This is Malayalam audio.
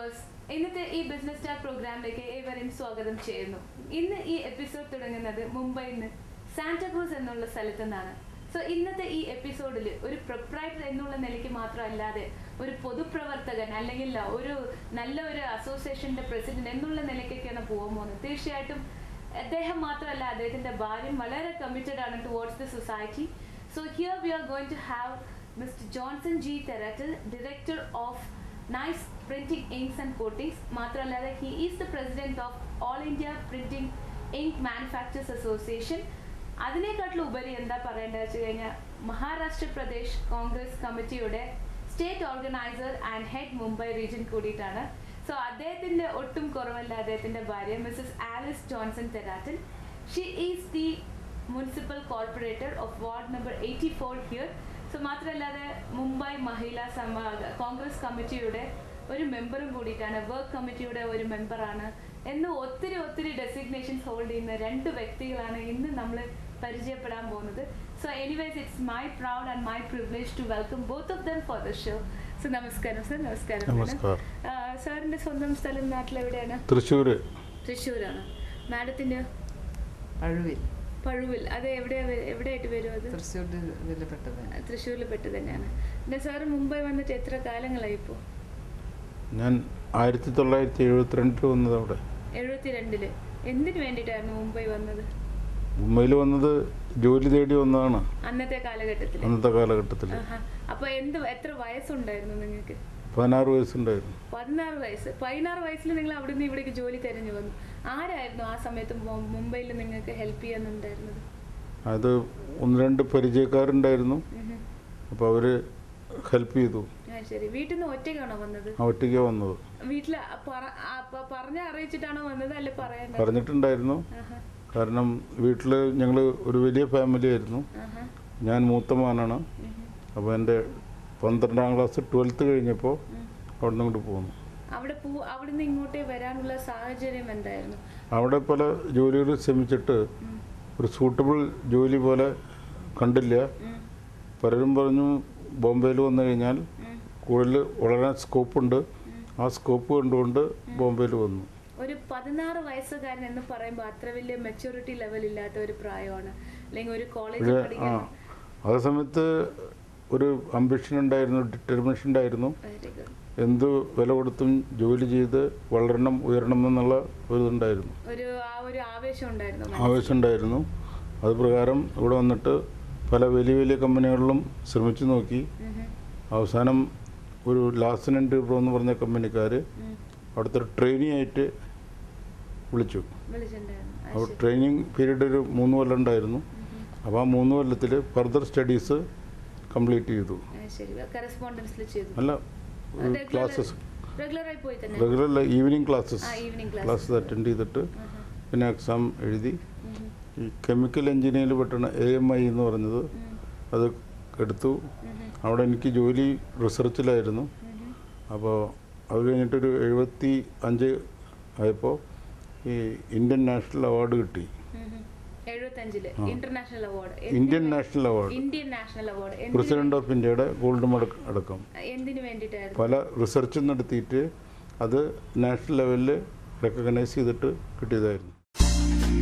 വ്യൂവേഴ്സ് ഇന്നത്തെ ഈ ബിസിനസ് സ്റ്റാർ പ്രോഗ്രാമിലേക്ക് ഏവരെയും സ്വാഗതം ചെയ്യുന്നു ഇന്ന് ഈ എപ്പിസോഡ് തുടങ്ങുന്നത് മുംബൈയിൽ നിന്ന് സാന്റക്രൂസ് എന്നുള്ള സ്ഥലത്തു നിന്നാണ് സോ ഇന്നത്തെ ഈ എപ്പിസോഡിൽ ഒരു പ്രൊപ്രൈറ്റർ എന്നുള്ള നിലയ്ക്ക് മാത്രമല്ലാതെ ഒരു പൊതുപ്രവർത്തകൻ അല്ലെങ്കിൽ ഒരു നല്ല ഒരു അസോസിയേഷന്റെ പ്രസിഡന്റ് എന്നുള്ള നിലയ്ക്കൊക്കെയാണ് പോകാൻ പോകുന്നത് തീർച്ചയായിട്ടും അദ്ദേഹം മാത്രമല്ല അദ്ദേഹത്തിന്റെ ഭാര്യയും വളരെ കമ്മിറ്റഡ് ആണ് towards the society so here we are going to have Mr Johnson G Therattil director of nice printing inks and coatings മാത്രമല്ലാതെ he is the president of all India printing ink manufacturers association അതിനേക്കാട്ടിലും ഉപരി എന്താ പറയേണ്ടത് വെച്ച് കഴിഞ്ഞാൽ മഹാരാഷ്ട്ര പ്രദേശ് കോൺഗ്രസ് കമ്മിറ്റിയുടെ state organiser and head Mumbai region കൂടിയിട്ടാണ് സോ അദ്ദേഹത്തിന്റെ ഒട്ടും കുറവല്ല അദ്ദേഹത്തിന്റെ ഭാര്യ Mrs Alice Johnson Therattil she is the municipal corporator of ward number eighty four here so മാത്രമല്ലാതെ മുംബൈ മഹിളാ സമ കോൺഗ്രസ് കമ്മിറ്റിയുടെ ഒരു മെമ്പറും കൂടിയിട്ടാണ് വർക്ക് കമ്മിറ്റിയുടെ ഒരു മെമ്പറാണ് എന്ന് ഒത്തിരി ഒത്തിരി ഡെസിഗ്നേഷൻസ് ഹോൾഡ് ചെയ്യുന്ന രണ്ട് വ്യക്തികളാണ് ഇന്ന് നമ്മൾ പരിചയപ്പെടാൻ പോകുന്നത് so anyways it's my proud and my privilege to welcome both of them for the show so നമസ്കാരം സർ നമസ്കാരം നമസ്കാരം. സാറിന്റെ സ്വന്തം സ്ഥലം നാട്ടിലെവിടെയാണ് തൃശ്ശൂര് തൃശ്ശൂരാണ് മാഡത്തിന്റെ അഴുവിൽ പഴുവിൽ അത് എവിടെ എവിടെയായിട്ട് വരും അത് തൃശ്ശൂർ ഇതിൽ പെട്ടത് തൃശ്ശൂരിൽ പെട്ട് തന്നെയാണ് പിന്നെ സാറ് മുംബൈ വന്നിട്ട് എത്ര കാലങ്ങളായി ഇപ്പോൾ ഞാൻ ആയിരത്തി തൊള്ളായിരത്തി എഴുപത്തിരണ്ടിൽ വന്നത് അവിടെ എഴുപത്തിരണ്ടില് എന്തിനു വേണ്ടിയിട്ടായിരുന്നു മുംബൈ വന്നത് മുംബൈയിൽ വന്നത് ജോലി തേടി വന്നതാണ് അന്നത്തെ കാലഘട്ടത്തിൽ അന്നത്തെ കാലഘട്ടത്തിൽ അപ്പൊ എന്ത് എത്ര വയസ്സുണ്ടായിരുന്നു നിങ്ങൾക്ക് പതിനാറ് വയസ്സുണ്ടായിരുന്നു പതിനാറ് വയസ്സ് പതിനാറ് വയസ്സിൽ നിങ്ങൾ അവിടെ നിന്ന് ഇവിടേക്ക് ജോലി തിരഞ്ഞു വന്നു ആരായിരുന്നു ആ സമയത്ത് മു- മുംബൈയിൽ നിങ്ങൾക്ക് ഹെൽപ്പ് ചെയ്യാനുണ്ടായിരുന്നത് അത് ഒന്ന് രണ്ട് പരിചയക്കാരുണ്ടായിരുന്നു അപ്പോൾ അവർ ഹെൽപ്പ് ചെയ്തു ആ ശരി വീട്ടിൽ നിന്ന് ഒറ്റയ്ക്കാണോ വന്നത് ആ ഒറ്റയ്ക്കാണ് വന്നത് വീട്ടില് പറ- ആ, പ- പറഞ്ഞ് അറിയിച്ചിട്ടാണോ വന്നത് അല്ലെ പറയണ്ട പറഞ്ഞിട്ടുണ്ടായിരുന്നു കാരണം വീട്ടിൽ ഞങ്ങൾ ഒരു വലിയ ഫാമിലി ആയിരുന്നു ഞാൻ മൂത്ത മോനാണ് അപ്പോൾ എൻ്റെ പന്ത്രണ്ടാം ക്ലാസ് ട്വൽത്ത് കഴിഞ്ഞപ്പോൾ അവിടെ നിന്ന് ഇങ്ങോട്ട് പോന്നു അവിടെ പോ അവിടുന്ന് ഇങ്ങോട്ടേ വരാനുള്ള സാഹചര്യം എന്തായിരുന്നു അവിടെ പല ജോലികൾ ശ്രമിച്ചിട്ട് ഒരു സൂട്ടബിൾ ജോലി പോലെ കണ്ടില്ല ഉം, പലരും പറഞ്ഞു ബോംബെയിൽ വന്നു കഴിഞ്ഞാൽ ഉം. കൂടുതൽ വളരാൻ സ്കോപ്പുണ്ട് ആ സ്കോപ്പ് കണ്ടുകൊണ്ട് ബോംബെയിൽ വന്നു ഒരു പതിനാറ് വയസ്സുകാരൻ എന്ന് പറയുമ്പോൾ അത്ര വലിയ മെച്ചൂരിറ്റി ലെവൽ ഇല്ലാത്ത ഒരു പ്രായമാണ് അല്ലെങ്കിൽ ഒരു കോളേജിൽ പക്ഷേ ആ പഠിക്കുന്ന അതേ സമയത്ത് ഒരു അംബിഷൻ ഉണ്ടായിരുന്നു ഡിറ്റർമിനേഷൻ ഉണ്ടായിരുന്നു വെരി ഗുഡ് എന്ത് വില കൊടുത്തും ജോലി ചെയ്ത് വളരണം ഉയരണം എന്നുള്ള ഒരു ഇതുണ്ടായിരുന്നു ഒരു ആ ഒരു ആവേശം ഉണ്ടായിരുന്നു മനസ്സിൽ. ആവശ്യമുണ്ടായിരുന്നു അത് പ്രകാരം ഇവിടെ വന്നിട്ട് പല വലിയ വലിയ കമ്പനികളിലും ശ്രമിച്ചു നോക്കി ഉം, അവസാനം ഒരു ലാസൻ ആൻഡ് ബ്രോ എന്ന് പറഞ്ഞ കമ്പനിക്കാർ ഉം. അവിടുത്തെ ട്രെയിനി ആയിട്ട് വിളിച്ചു വിളിച്ചിട്ടുണ്ടായിരുന്നു ആ, അപ്പോൾ ശരി. ട്രെയിനിങ് പീരീഡ് ഒരു മൂന്ന് കൊല്ലം ഉണ്ടായിരുന്നു ഉം, ഉം. അപ്പോൾ ആ മൂന്ന് കൊല്ലത്തിൽ ഫർദർ സ്റ്റഡീസ് കംപ്ലീറ്റ് ചെയ്തു ആ, ശരി കറസ്പോണ്ടൻസിൽ ചെയ്തു അല്ല Regular- ക്ലാസ്സസ് regular ആയി പോയി തന്നെ റെഗുലർ അല്ല ഈവനിങ് ക്ലാസ്സസ് ആ ഈവനിങ് ക്ലാസ് ക്ലാസ്സസ് അറ്റൻഡ് ചെയ്തിട്ട് പിന്നെ എക്സാം എഴുതി ഉം, ഉം, ഈ കെമിക്കൽ എഞ്ചിനീയറിൽ പെട്ടണ എ എം ഐ എന്ന് പറഞ്ഞത് ഉം, അത് എടുത്തു ഉം, ഉം, അവിടെ എനിക്ക് ജോലി റിസർച്ചിലായിരുന്നു ഉം, ഉം. അപ്പോൾ അത് കഴിഞ്ഞിട്ടൊരു എഴുപത്തി അഞ്ച് ആയപ്പോൾ ഈ ഇന്ത്യൻ നാഷണൽ അവാർഡ് കിട്ടി ഉം, ഉം. എഴുപത്തഞ്ചില് ആ. International award Indian national award Indian national award president of ഇന്ത്യയുടെ ഗോൾഡ് മെഡൽ അടക്കം എന്തിനു വേണ്ടിയിട്ടായിരുന്നു പല റിസർച്ചും നടത്തിയിട്ട് അത് നാഷണൽ ലെവലിൽ റെക്കഗ്നൈസ് ചെയ്തിട്ട് കിട്ടിയതായിരുന്നു